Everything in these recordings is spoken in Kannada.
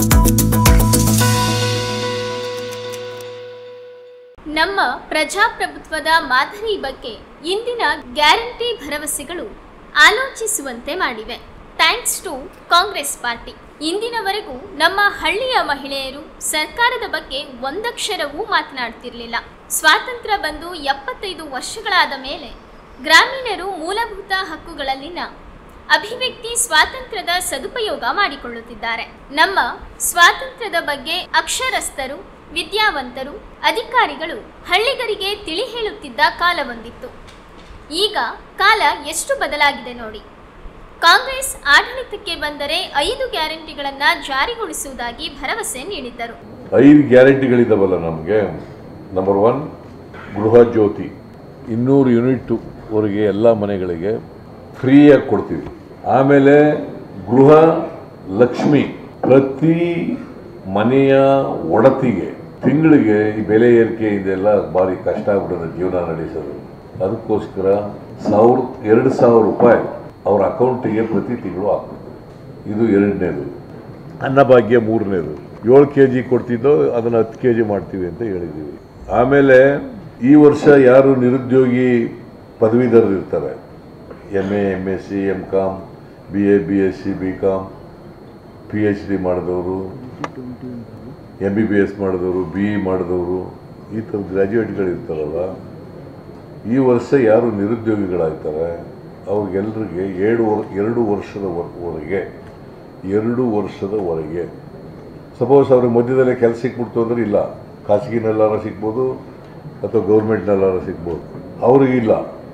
ನಮ್ಮ ಪ್ರಜಾಪ್ರಭುತ್ವದ ಮಾದರಿ ಬಗ್ಗೆ ಇಂದಿನ ಗ್ಯಾರಂಟಿ ಭರವಸೆಗಳು ಆಲೋಚಿಸುವಂತೆ ಮಾಡಿವೆ ಥ್ಯಾಂಕ್ಸ್ ಟು ಕಾಂಗ್ರೆಸ್ ಪಾರ್ಟಿ ಇಂದಿನವರೆಗೂ ನಮ್ಮ ಹಳ್ಳಿಯ ಮಹಿಳೆಯರು ಸರ್ಕಾರದ ಬಗ್ಗೆ ಒಂದಕ್ಷರವೂ ಮಾತನಾಡ್ತಿರ್ಲಿಲ್ಲ ಸ್ವಾತಂತ್ರ್ಯ ಬಂದು ಎಪ್ಪತ್ತೈದು ವರ್ಷಗಳಾದ ಮೇಲೆ ಗ್ರಾಮೀಣರು ಮೂಲಭೂತ ಹಕ್ಕುಗಳಲ್ಲಿನ ಅಭಿವ್ಯಕ್ತಿ ಸ್ವಾತಂತ್ರ್ಯದ ಸದುಪಯೋಗ ಮಾಡಿಕೊಳ್ಳುತ್ತಿದ್ದಾರೆ ನಮ್ಮ ಸ್ವಾತಂತ್ರ್ಯದ ಬಗ್ಗೆ ಅಕ್ಷರಸ್ಥರು ವಿದ್ಯಾವಂತರು ಅಧಿಕಾರಿಗಳು ಹಳ್ಳಿಗರಿಗೆ ತಿಳಿ ಹೇಳುತ್ತಿದ್ದ ಕಾಲವೊಂದಿತ್ತು ಈಗ ಕಾಲ ಎಷ್ಟು ಬದಲಾಗಿದೆ ನೋಡಿ ಕಾಂಗ್ರೆಸ್ ಆಡಳಿತಕ್ಕೆ ಬಂದರೆ ಐದು ಗ್ಯಾರಂಟಿಗಳನ್ನು ಜಾರಿಗೊಳಿಸುವುದಾಗಿ ಭರವಸೆ ನೀಡಿದ್ದರು ಐದು ಗ್ಯಾರಂಟಿಗಳಿದ್ದಾವಲ್ಲ ನಮಗೆ ನಂಬರ್ ಒನ್ ಗೃಹ ಜ್ಯೋತಿ ಇನ್ನೂರು ಯೂನಿಟ್ ವರೆಗೆ ಎಲ್ಲ ಮನೆಗಳಿಗೆ ಫ್ರೀಯಾಗಿ ಕೊಡ್ತೀವಿ ಆಮೇಲೆ ಗೃಹ ಲಕ್ಷ್ಮಿ ಪ್ರತಿ ಮನೆಯ ಒಡತಿಗೆ ತಿಂಗಳಿಗೆ ಈ ಬೆಲೆ ಏರಿಕೆ ಇದೆಲ್ಲ ಭಾರಿ ಕಷ್ಟ ಆಗ್ಬಿಡುತ್ತೆ ಜೀವನ ನಡೆಸೋದು ಅದಕ್ಕೋಸ್ಕರ ಸಾವಿರ ಎರಡು ಸಾವಿರ ರೂಪಾಯಿ ಅವ್ರ ಅಕೌಂಟಿಗೆ ಪ್ರತಿ ತಿಂಗಳು ಹಾಕ್ಬೇಕು ಇದು ಎರಡನೇದು ಅನ್ನಭಾಗ್ಯ ಮೂರನೇದು ಏಳು ಕೆ ಜಿ ಕೊಡ್ತಿದ್ದೋ ಅದನ್ನು ಹತ್ತು ಕೆ ಜಿ ಮಾಡ್ತೀವಿ ಅಂತ ಹೇಳಿದ್ದೀವಿ ಆಮೇಲೆ ಈ ವರ್ಷ ಯಾರು ನಿರುದ್ಯೋಗಿ ಪದವೀಧರರು ಇರ್ತಾರೆ M A M S C M Com B A B S C B Com P H D ಮಾಡಿದವರು ಎಮ್ ಬಿ ಬಿ ಎಸ್ ಮಾಡಿದವರು ಬಿ ಇ ಮಾಡಿದವರು ಈ ಥರ ಗ್ರ್ಯಾಜುಯೇಟ್ಗಳು ಇರ್ತಾರಲ್ಲ ಈ ವರ್ಷ ಯಾರು ನಿರುದ್ಯೋಗಿಗಳಾಗ್ತಾರೆ ಅವ್ರಿಗೆಲ್ಲರಿಗೆ ಎರಡು ವರ್ ಎರಡು ವರ್ಷದವರೆಗೆ ಎರಡು ವರ್ಷದವರೆಗೆ ಸಪೋಸ್ ಅವ್ರಿಗೆ ಮಧ್ಯದಲ್ಲೇ ಕೆಲಸ ಸಿಕ್ಬಿಡ್ತು ಅಂದ್ರೆ ಇಲ್ಲ ಖಾಸಗಿನೆಲ್ಲಾರ ಸಿಗ್ಬೋದು ಅಥವಾ ಗೌರ್ಮೆಂಟ್ನೆಲ್ಲಾರ ಸಿಗ್ಬೋದು ಅವ್ರಿಗಿಲ್ಲ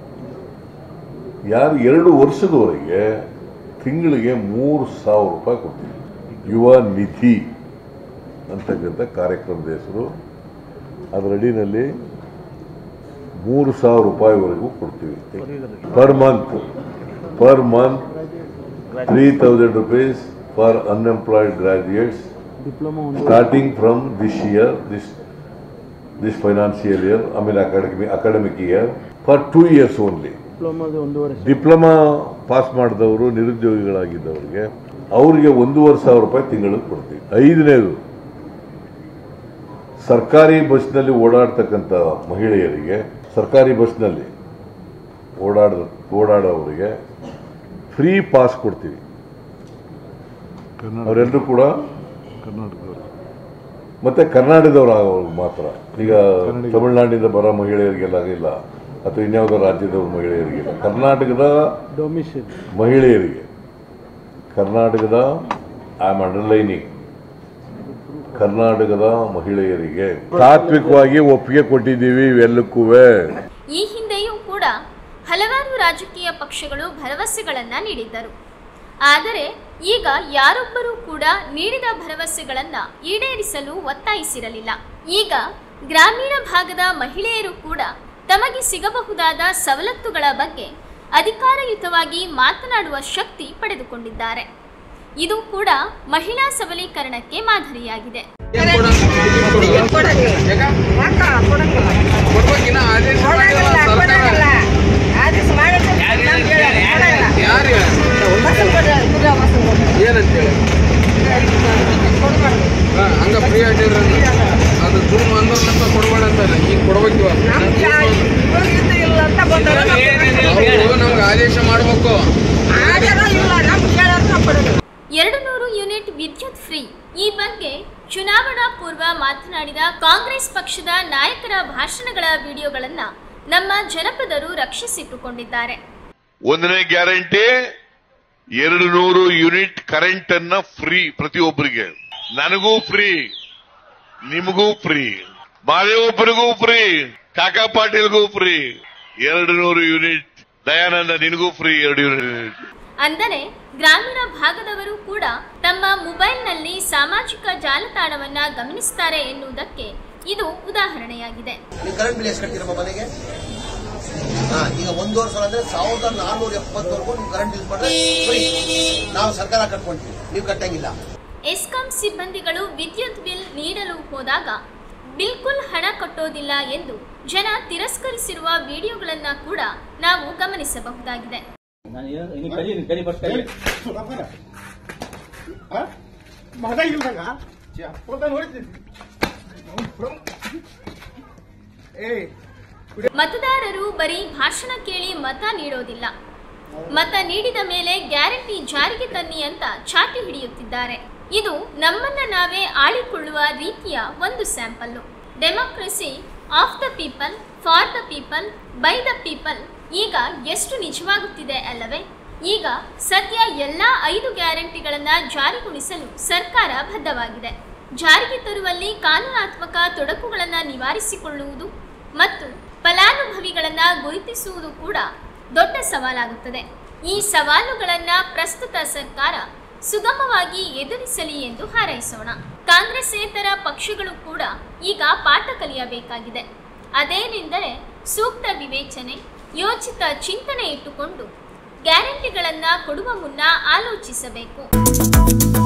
ಯಾರು ಎರಡು ವರ್ಷದವರೆಗೆ ತಿಂಗಳಿಗೆ ಮೂರು ಸಾವಿರ ರೂಪಾಯಿ ಕೊಡ್ತೀವಿ ಯುವ ನಿಧಿ ಅಂತಕ್ಕಂಥ ಕಾರ್ಯಕ್ರಮದ ಹೆಸರು ಅದರ ಅಡಿನಲ್ಲಿ ಮೂರು ಸಾವಿರ ರೂಪಾಯಿವರೆಗೂ ಕೊಡ್ತೀವಿ per month per month three thousand rupees for unemployed graduates starting from this year this this financial year ಆಮೇಲೆ academy academic year for two years only ಡಿಪ್ಲೊಮಾದ ಒಂದೂವರೆ ಡಿಪ್ಲೊಮಾ ಪಾಸ್ ಮಾಡಿದವರು ನಿರುದ್ಯೋಗಿಗಳಾಗಿದ್ದವರಿಗೆ ಅವರಿಗೆ ಒಂದೂವರೆ ಸಾವಿರ ರೂಪಾಯಿ ತಿಂಗಳಿಗೆ ಕೊಡ್ತೀವಿ ಐದನೇದು ಸರ್ಕಾರಿ ಬಸ್ನಲ್ಲಿ ಓಡಾಡ್ತಕ್ಕಂಥ ಮಹಿಳೆಯರಿಗೆ ಸರ್ಕಾರಿ ಬಸ್ನಲ್ಲಿ ಓಡಾಡ ಓಡಾಡೋರಿಗೆ ಫ್ರೀ ಪಾಸ್ ಕೊಡ್ತೀವಿ ಅವರೆಲ್ಲರೂ ಕೂಡ ಮತ್ತೆ ಕರ್ನಾಟಕದವರು ಆಗೋರು ಮಾತ್ರ ಈಗ ತಮಿಳುನಾಡಿಂದ ಬರೋ ಮಹಿಳೆಯರಿಗೆಲ್ಲ ಇಲ್ಲ ಅಥವಾ ಇನ್ಯಾವುದೋ ರಾಜ್ಯದವ್ರ ಮಹಿಳೆಯರಿಗಿಲ್ಲ ಕರ್ನಾಟಕದ ಡೊಮಿಸಿಲ್ ಮಹಿಳೆಯರಿಗೆ ಕರ್ನಾಟಕದ ಐ ಆಮ್ ಅಂಡರ್ಲೈನಿಂಗ್ ಕರ್ನಾಟಕದ ಮಹಿಳೆಯರಿಗೆ ತಾತ್ವಿಕವಾಗಿ ಒಪ್ಪಿಗೆ ಕೊಟ್ಟಿದ್ದೀವಿ ಇವೆಲ್ಲಕ್ಕೂ ಈ ಹಿಂದೆಯೂ ಕೂಡ ಹಲವಾರು ರಾಜಕೀಯ ಪಕ್ಷಗಳು ಭರವಸೆಗಳನ್ನ ನೀಡಿದ್ದರು ಆದರೆ ಈಗ ಯಾರೊಬ್ಬರೂ ಕೂಡ ನೀಡಿದ ಭರವಸೆಗಳನ್ನ ಈಡೇರಿಸಲು ಒತ್ತಾಯಿಸಿರಲಿಲ್ಲ ಈಗ ಗ್ರಾಮೀಣ ಭಾಗದ ಮಹಿಳೆಯರು ಕೂಡ ತಮಗೆ ಸಿಗಬಹುದಾದ ಸವಲತ್ತುಗಳ ಬಗ್ಗೆ ಅಧಿಕಾರಯುತವಾಗಿ ಮಾತನಾಡುವ ಶಕ್ತಿ ಪಡೆದುಕೊಂಡಿದ್ದಾರೆ ಇದು ಕೂಡ ಮಹಿಳಾ ಸಬಲೀಕರಣಕ್ಕೆ ಮಾದರಿಯಾಗಿದೆ ಕೊಡ್ಬೇಕಿನ್ನ ಆದೇಶ ಮಾಡಿಲ್ಲ ಸರ್ಕಾರ ಯಾರು ಏನಂತೇಳಿ ಹಾ, ಹಂಗ ಫ್ರೀ ಆಗಿರ ಅದು ಧೂಮ್ ಆಂದೋಲನ ಅಂತ ಕೊಡ್ಬೇಡ ಅಂತಾರೆ ಈಗ ಕೊಡ್ಬೇಕು ನಾವು ನಮ್ಗೆ ಆದೇಶ ಮಾಡ್ಬೇಕು ಎರಡು ನೂರು ಯೂನಿಟ್ ವಿದ್ಯುತ್ ಫ್ರೀ ಈ ಬಗ್ಗೆ ಚುನಾವಣಾ ಪೂರ್ವ ಮಾತನಾಡಿದ ಕಾಂಗ್ರೆಸ್ ಪಕ್ಷದ ನಾಯಕರ ಭಾಷಣಗಳ ವಿಡಿಯೋಗಳನ್ನ ನಮ್ಮ ಜನಪದರು ರಕ್ಷಿಸಿಟ್ಟುಕೊಂಡಿದ್ದಾರೆ ಒಂದನೇ ಗ್ಯಾರಂಟಿ ಎರಡು ನೂರು ಯೂನಿಟ್ ಕರೆಂಟ್ ಅನ್ನ ಫ್ರೀ ಪ್ರತಿಯೊಬ್ಬರಿಗೆ ನನಗೂ ಫ್ರೀ ನಿಮಗೂ ಫ್ರೀ ಮಾದೇವಪ್ಪನಿಗೂ ಫ್ರೀ ಕಾಕಾ ಪಾಟೀಲ್ಗೂ ಫ್ರೀ ಎರಡು ನೂರು ಯೂನಿಟ್ ದಯಾನಂದ ನಿನಗೂ ಫ್ರೀ ಎರಡು ಯೂನಿಟ್ ಅಂದರೆ ಗ್ರಾಮೀಣ ಭಾಗದವರು ಕೂಡ ತಮ್ಮ ಮೊಬೈಲ್ನಲ್ಲಿ ಸಾಮಾಜಿಕ ಜಾಲತಾಣವನ್ನ ಗಮನಿಸುತ್ತಾರೆ ಎನ್ನುವುದಕ್ಕೆ ಇದು ಉದಾಹರಣೆಯಾಗಿದೆ ನೀವು ಕರೆಂಟ್ ಬಿಲ್ ಎಷ್ಟು ಕಟ್ತೀರಮ್ಮ ಮನೆಗೆ ಹಾ ಈಗ ಒಂದೂವರೆ ಸಾವಿರ ಅಂದ್ರೆ ಸಾವಿರದ ನಾನ್ನೂರ ಎಪ್ಪತ್ತವರೆಗೂ ನೀವು ಕರೆಂಟ್ ಯೂಸ್ ಮಾಡಿದ್ರೆ ಫ್ರೀ ನಾವು ಸರ್ಕಾರ ಕಟ್ಕೊಂತೀವಿ ನೀವು ಕಟ್ಟಂಗಿಲ್ಲ ಎಸ್ಕಾಂ ಸಿಬ್ಬಂದಿಗಳು ವಿದ್ಯುತ್ ಬಿಲ್ ನೀಡಲು ಹೋದಾಗ ಬಿಲ್ಕುಲ್ ಹಣ ಕಟ್ಟೋದಿಲ್ಲ ಎಂದು ಜನ ತಿರಸ್ಕರಿಸಿರುವ ವಿಡಿಯೋಗಳನ್ನ ಕೂಡ ನಾವು ಗಮನಿಸಬಹುದಾಗಿದೆ ನಾನು ಏನು- ನೀನು ಕಲಿ ನೀನು ಕಲಿ ಫಸ್ಟ್ ಕಲಿ ಮಗ ಇಲ್ದಾಗ ಚಪ್ಪಲ್ದ ನೋಡ್ತೀನಿ ಏಯ್ ಮತದಾರರು ಬರೀ ಭಾಷಣ ಕೇಳಿ ಮತ ನೀಡೋದಿಲ್ಲ ಮತ ನೀಡಿದ ಮೇಲೆ ಗ್ಯಾರಂಟಿ ಜಾರಿಗೆ ತನ್ನಿ ಅಂತ ಚಾಟಿ ಹಿಡಿಯುತ್ತಿದ್ದಾರೆ ಇದು ನಮ್ಮನ್ನ ನಾವೇ ಆಳಿಕೊಳ್ಳುವ ರೀತಿಯ ಒಂದು sample democracy of the people for the people by the people ಈಗ ಎಷ್ಟು ನಿಜವಾಗುತ್ತಿದೆ ಅಲ್ಲವೇ ಈಗ ಸದ್ಯ ಎಲ್ಲ ಐದು ಗ್ಯಾರಂಟಿಗಳನ್ನ ಜಾರಿಗೊಳಿಸಲು ಸರ್ಕಾರ ಬದ್ಧವಾಗಿದೆ ಜಾರಿಗೆ ತರುವಲ್ಲಿ ಕಾನೂನಾತ್ಮಕ ತೊಡಕುಗಳನ್ನು ನಿವಾರಿಸಿಕೊಳ್ಳುವುದು ಮತ್ತು ಫಲಾನುಭವಿಗಳನ್ನ ಗುರುತಿಸುವುದು ಕೂಡ ದೊಡ್ಡ ಸವಾಲಾಗುತ್ತದೆ ಈ ಸವಾಲುಗಳನ್ನ ಪ್ರಸ್ತುತ ಸರ್ಕಾರ ಸುಗಮವಾಗಿ ಎದುರಿಸಲಿ ಎಂದು ಹಾರೈಸೋಣ ಕಾಂಗ್ರೆಸ್ಸೇತರ ಪಕ್ಷಗಳು ಕೂಡ ಈಗ ಪಾಠ ಕಲಿಯಬೇಕಾಗಿದೆ ಅದೇನೆಂದರೆ ಸೂಕ್ತ ವಿವೇಚನೆ ಯೋಚಿತ ಚಿಂತನೆ ಇಟ್ಟುಕೊಂಡು ಗ್ಯಾರಂಟಿಗಳನ್ನು ಕೊಡುವ ಮುನ್ನ ಆಲೋಚಿಸಬೇಕು